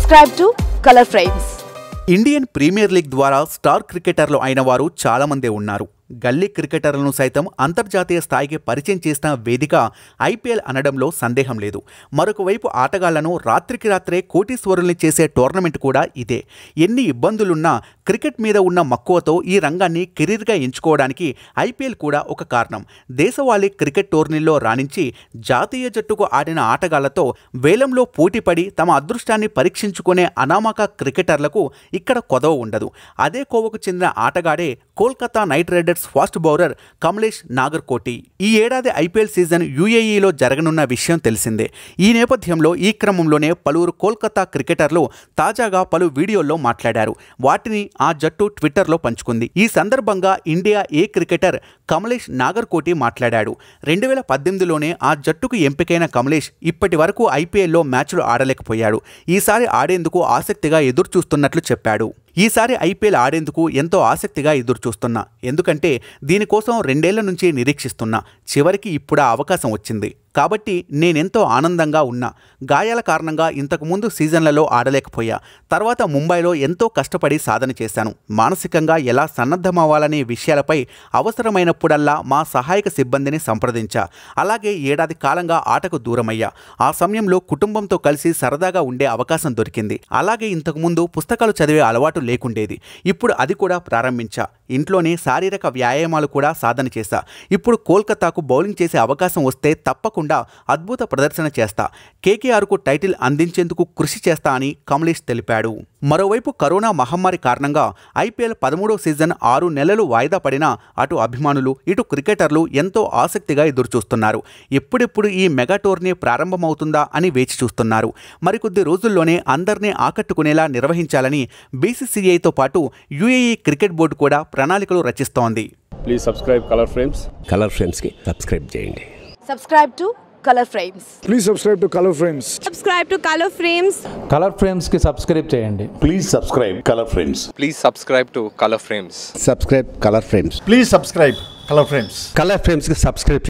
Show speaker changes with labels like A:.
A: Subscribe to Color Frames.
B: Indian premier league ద్వారా star క్రికెటర్లు అయిన వారు చాలామందే ఉన్నారు గల్లీ క్రికెటర్లను సైతం అంతర్జాతీయ స్థాయికి పరిచయం చేసిన వేదిక ఐపీఎల్ అనడంలో సందేహం లేదు మరొక వైపు ఆటగాళ్లను రాత్రికి రాత్రే కోటీశ్వరుల్ని చేసే టోర్నమెంట్ కూడా ఇదే ఎన్ని ఇబ్బందులున్నా క్రికెట్ మీద ఉన్న మక్కువతో ఈ రంగాన్ని కెరీర్గా ఎంచుకోవడానికి ఐపీఎల్ కూడా ఒక కారణం దేశవాళీ క్రికెట్ టోర్నీల్లో రాణించి జాతీయ జట్టుకు ఆడిన ఆటగాళ్లతో వేలంలో పోటీపడి తమ అదృష్టాన్ని పరీక్షించుకునే అనామక క్రికెటర్లకు ఇక్కడ కొదవ ఉండదు అదే కోవకు చెందిన ఆటగాడే Kolkata knight riders fast bowler Kamlesh Nagarkoti ఈ ఏడాది ఐపీఎల్ సీజన్ యూఏఈలో జరగనున్న విషయం తెలిసిందే ఈ నేపథ్యంలో ఈ క్రమంలోనే పలువురు కోల్కతా క్రికెటర్లు తాజాగా పలు వీడియోల్లో మాట్లాడారు వాటిని ఆ జట్టు ట్విట్టర్లో పంచుకుంది ఈ సందర్భంగా India A cricketer Kamlesh Nagarkoti మాట్లాడాడు రెండు వేల పద్దెనిమిదిలోనే ఆ జట్టుకు ఎంపికైన కమలేష్ ఇప్పటి వరకు ఐపీఎల్లో మ్యాచ్లు ఆడలేకపోయాడు ఈసారి ఆడేందుకు ఆసక్తిగా ఎదురు చూస్తున్నట్లు చెప్పాడు ఈసారి ఐపీఎల్ ఆడేందుకు ఎంతో ఆసక్తిగా ఎదురు చూస్తున్నా ఎందుకంటే దీనికోసం రెండేళ్ల నుంచి నిరీక్షిస్తున్నా చివరికి ఇప్పుడు ఆ అవకాశం వచ్చింది కాబట్టి నేనెంతో ఆనందంగా ఉన్నా గాయాల కారణంగా ఇంతకుముందు సీజన్లలో ఆడలేకపోయా తర్వాత ముంబైలో ఎంతో కష్టపడి సాధన చేశాను మానసికంగా ఎలా సన్నద్ధమవ్వాలనే విషయాలపై అవసరమైనప్పుడల్లా మా సహాయక సిబ్బందిని సంప్రదించా అలాగే ఏడాది కాలంగా ఆటకు దూరమయ్యా ఆ సమయంలో కుటుంబంతో కలిసి సరదాగా ఉండే అవకాశం దొరికింది అలాగే ఇంతకుముందు పుస్తకాలు చదివే అలవాటు లేకుండేది ఇప్పుడు అది కూడా ప్రారంభించా ఇంట్లోనే శారీరక వ్యాయామాలు కూడా సాధన చేశా ఇప్పుడు కోల్కతాకు బౌలింగ్ చేసే అవకాశం వస్తే తప్పకుండా అద్భుత ప్రదర్శన చేస్తా కేకేఆర్కు టైటిల్ అందించేందుకు కృషి చేస్తా అని కమలేష్ తెలిపాడు మరోవైపు కరోనా మహమ్మారి కారణంగా ఐపీఎల్ పదమూడో సీజన్ ఆరు నెలలు వాయిదా పడినా అటు అభిమానులు ఇటు క్రికెటర్లు ఎంతో ఆసక్తిగా ఎదురుచూస్తున్నారు ఎప్పుడెప్పుడు ఈ మెగా టోర్నీ ప్రారంభమవుతుందా అని వేచి చూస్తున్నారు మరికొద్ది రోజుల్లోనే అందరినీ ఆకట్టుకునేలా నిర్వహించాలని బీసీసీఐతో పాటు యుఏఈ క్రికెట్ బోర్డు కూడా ప్రణాళికలు రచిస్తోంది
C: please subscribe color frames
D: color ఫ్రేమ్స్కి సబ్స్క్రైబ్ చేయండి
A: Subscribe to Color Frames.
E: Please subscribe to Color Frames.
F: subscribe to color frames
G: color ఫ్రేమ్స్కి సబ్స్క్రైబ్ చేయండి
H: Please subscribe Color Frames.
I: Please subscribe to Color Frames.
D: Subscribe color frames
E: Please subscribe Color Frames.
D: Color ఫ్రేమ్స్కి subscribe